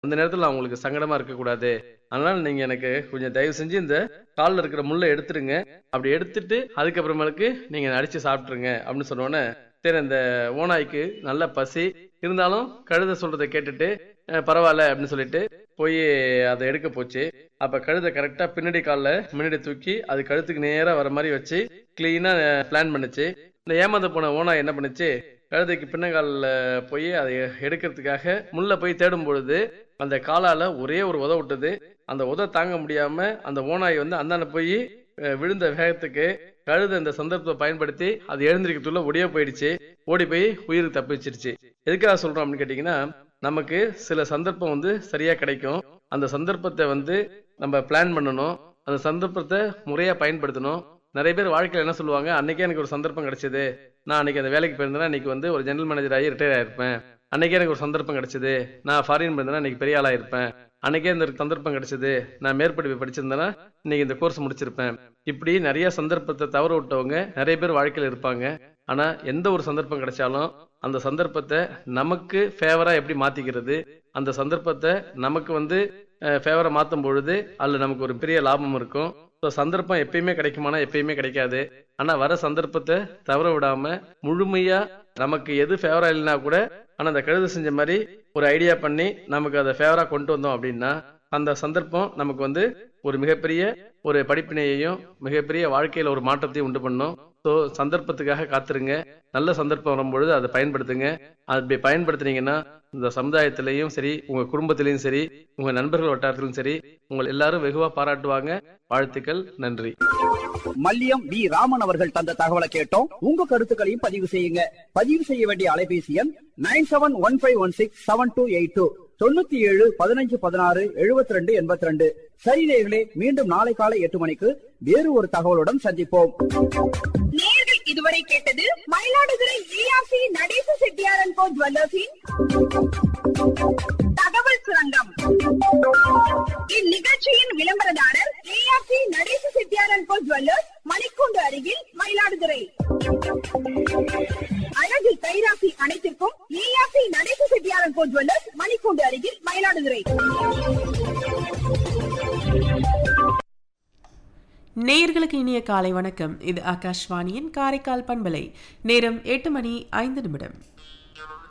அந்த நேரத்துல நான் உங்களுக்கு சங்கடமா இருக்கக்கூடாது அதனால நீங்க எனக்கு கொஞ்சம் தயவு செஞ்சு இந்த கால்ல இருக்கிற முள்ளை எடுத்துருங்க அப்படி எடுத்துட்டு அதுக்கப்புறமேலுக்கு நீங்க அடிச்சு சாப்பிட்டுருங்க அப்படின்னு சொன்னோன்னே சரி அந்த ஓநாய்க்கு நல்ல பசி இருந்தாலும் கழுதை சொல்றதை கேட்டுட்டு "அஹ், பரவாயில்ல அப்படின்னு சொல்லிட்டு போய் அதை எடுக்க போச்சு அப்ப கழுதை கரெக்டா பின்னாடி காலில் முன்னாடி தூக்கி அது கழுத்துக்கு நேரா வர மாதிரி வச்சு கிளீனா பிளான் பண்ணுச்சு இந்த ஏமாந்து போன ஓனாய் என்ன பண்ணுச்சு கழுதைக்கு பின்னங்காலில் போய் அதை எடுக்கிறதுக்காக முள்ள போய் தேடும் பொழுது அந்த காலால ஒரே ஒரு உத விட்டது அந்த உத தாங்க முடியாம அந்த ஓனாய் வந்து அந்தாண்ட போய் அஹ், விழுந்த வேகத்துக்கு கழுதை இந்த சந்தர்ப்பத்தை பயன்படுத்தி அது எழுந்திருக்கிறதுக்குள்ள ஒடியே போயிடுச்சு ஓடி போய் உயிருக்கு தப்பிச்சிருச்சு எதுக்காக சொல்றோம் அப்படின்னு கேட்டீங்கன்னா நமக்கு சில சந்தர்ப்பம் வந்து சரியா கிடைக்கும் அந்த சந்தர்ப்பத்தை வந்து நம்ம பிளான் பண்ணணும் அந்த சந்தர்ப்பத்தை முறையா பயன்படுத்தணும் நிறைய பேர் வாழ்க்கையில என்ன சொல்லுவாங்க அன்னைக்கே எனக்கு ஒரு சந்தர்ப்பம் கிடைச்சது நான் அன்னைக்கு அந்த வேலைக்கு போயிருந்தேன்னா இன்னைக்கு வந்து ஒரு ஜெனரல் மேனேஜர் ஆகி ரிட்டையர் ஆயிருப்பேன் அன்னைக்கே எனக்கு ஒரு சந்தர்ப்பம் கிடைச்சது நான் ஃபாரின் போயிருந்தேன்னா இன்னைக்கு பெரிய ஆளா இருப்பேன் அன்னைக்கே இந்த சந்தர்ப்பம் கிடைச்சது நான் மேற்படிப்பு படிச்சிருந்தேன்னா இன்னைக்கு இந்த கோர்ஸ் முடிச்சிருப்பேன் இப்படி நிறைய சந்தர்ப்பத்தை தவற விட்டவங்க நிறைய பேர் வாழ்க்கையில இருப்பாங்க ஆனா எந்த ஒரு சந்தர்ப்பம் கிடைச்சாலும் அந்த சந்தர்ப்பத்தை நமக்கு ஃபேவரா எப்படி மாத்திக்கிறது அந்த சந்தர்ப்பத்தை நமக்கு வந்து ஃபேவரா மாத்தும் பொழுது அதுல நமக்கு ஒரு பெரிய லாபம் இருக்கும் ஸோ சந்தர்ப்பம் எப்பயுமே கிடைக்குமானா எப்பயுமே கிடைக்காது ஆனா வர சந்தர்ப்பத்தை தவற விடாம முழுமையா நமக்கு எது ஃபேவரா இல்லைனா கூட ஆனா அந்த கழுது செஞ்ச மாதிரி ஒரு ஐடியா பண்ணி நமக்கு அதை ஃபேவரா கொண்டு வந்தோம் அப்படின்னா அந்த சந்தர்ப்பம் நமக்கு வந்து ஒரு மிகப்பெரிய ஒரு படிப்பினையையும் மிகப்பெரிய வாழ்க்கையில ஒரு மாற்றத்தையும் உண்டு பண்ணும் ஸோ சந்தர்ப்பத்துக்காக காத்துருங்க நல்ல சந்தர்ப்பம் வரும்பொழுது அதை பயன்படுத்துங்க அப்படி பயன்படுத்துனீங்கன்னா இந்த சமுதாயத்திலையும் சரி உங்க குடும்பத்திலையும் சரி உங்க நண்பர்கள் வட்டாரத்திலும் சரி உங்களை எல்லாரும் வெகுவா பாராட்டுவாங்க வாழ்த்துக்கள் நன்றி மல்லியம் வி ராமன் அவர்கள் தந்த தகவலை கேட்டோம் உங்க கருத்துக்களையும் பதிவு செய்யுங்க பதிவு செய்ய வேண்டிய அலைபேசி எண் nine seven one five one six seven two eight two தொண்ணூத்தி ஏழு பதினஞ்சு பதினாறு எழுபத்தி ரெண்டு எண்பத்தி ரெண்டு சரி நேயர்களே மீண்டும் நாளை காலை எட்டு மணிக்கு வேறு ஒரு தகவலுடன் சந்திப்போம் நேர்கள் இதுவரை கேட்டது மயிலாடுதுறை ஏஆர்சி நடேச செட்டியாரன் கோ ஜுவல்லர்ஸின் தகவல் சுரங்கம் இந்நிகழ்ச்சியின் விளம்பரதாரர் ஏஆர்சி நடேச செட்டியாரன் கோ ஜுவல்லர்ஸ் மணிக்கூண்டு அருகில் மயிலாடுதுறை அழகு கைராசி அனைத்திற்கும் ஏஆர்சி நடேச செட்டியாரன் கோ ஜுவல்லர்ஸ் மணிக்கூண்டு அருகில் மயிலாடுதுறை நேயர்களுக்கு இனிய காலை வணக்கம் இது ஆகாஷ்வாணியின் காரைக்கால் பண்பலை நேரம் எட்டு மணி ஐந்து நிமிடம்